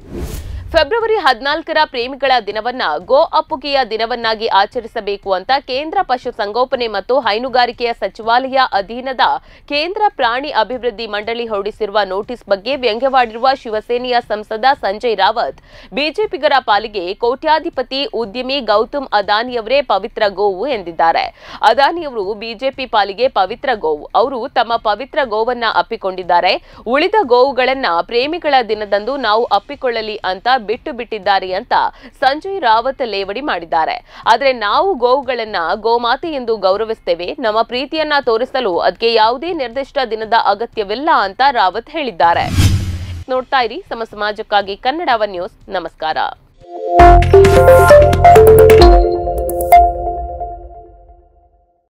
February ಹದಿನಾಲ್ಕರ ಪ್ರೇಮಿಗಳ ದಿನವನ್ನ ಗೋ ಅಪ್ಪುಗೆಯ ದಿನವನ್ನಾಗಿ ಆಚರಿಸಬೇಕು ಅಂತ ಕೇಂದ್ರ ಪಶು ಸಂಗೋಪನೆ ಮತ್ತು ಹೈನುಗಾರಿಕೆಯ ಸಚಿವಾಲಯ ಅಧೀನದ ಕೇಂದ್ರ ಪ್ರಾಣಿ ಅಭಿವೃದ್ಧಿ ಮಂಡಳಿ ಹೊರಡಿಸಿರುವ ನೋಟಿಸ್ ಬಗ್ಗೆ ವ್ಯಂಗ್ಯವಾಡಿರುವ ಶಿವಸೇನೆಯ ಸಂಸದ ಸಂಜಯ್ ರಾವತ್ ಬಿಜೆಪಿಗರ ಪಾಲಿಗೆ ಕೋಟ್ಯಾಧಿಪತಿ ಉದ್ಯಮಿ ಗೌತಮ್ ಅದಾನಿಯವರೇ ಪವಿತ್ರ ಗೋವು ಎಂದಿದ್ದಾರೆ ಅದಾನಿಯವರು ಬಿಜೆಪಿ ಪಾಲಿಗೆ ಪವಿತ್ರ ಗೋವು ಅವರು ತಮ್ಮ ಪವಿತ್ರ ಗೋವನ್ನ ಅಪ್ಪಿಕೊಂಡಿದ್ದಾರೆ ಉಳಿದ ಗೋವುಗಳನ್ನ ಪ್ರೇಮಿಗಳ ದಿನದಂದು ನಾವು ಅಪ್ಪಿಕೊಳ್ಳಲಿ ಅಂತ ಬಿಟ್ಟು ಬಿಟ್ಟಿದ್ದಾರೆ ಅಂತ ಸಂಜಯ್ ರಾವತ್ ಲೇವಡಿ ಮಾಡಿದ್ದಾರೆ ಆದ್ರೆ ನಾವು ಗೋವುಗಳನ್ನ ಗೋಮಾತೆ ಎಂದು ಗೌರವಿಸ್ತೇವೆ ನಮ್ಮ ಪ್ರೀತಿಯನ್ನ ತೋರಿಸಲು ಅದಕ್ಕೆ ಯಾವುದೇ ನಿರ್ದಿಷ್ಟ ದಿನದ ಅಗತ್ಯವಿಲ್ಲ ಅಂತ ರಾವತ್ ಹೇಳಿದ್ದಾರೆ ನೋಡ್ತಾ ಇರಿ ಸಮ ಸಮಾಜಕ್ಕಾಗಿ ಕನ್ನಡ ಒನ್ ನ್ಯೂಸ್ ನಮಸ್ಕಾರ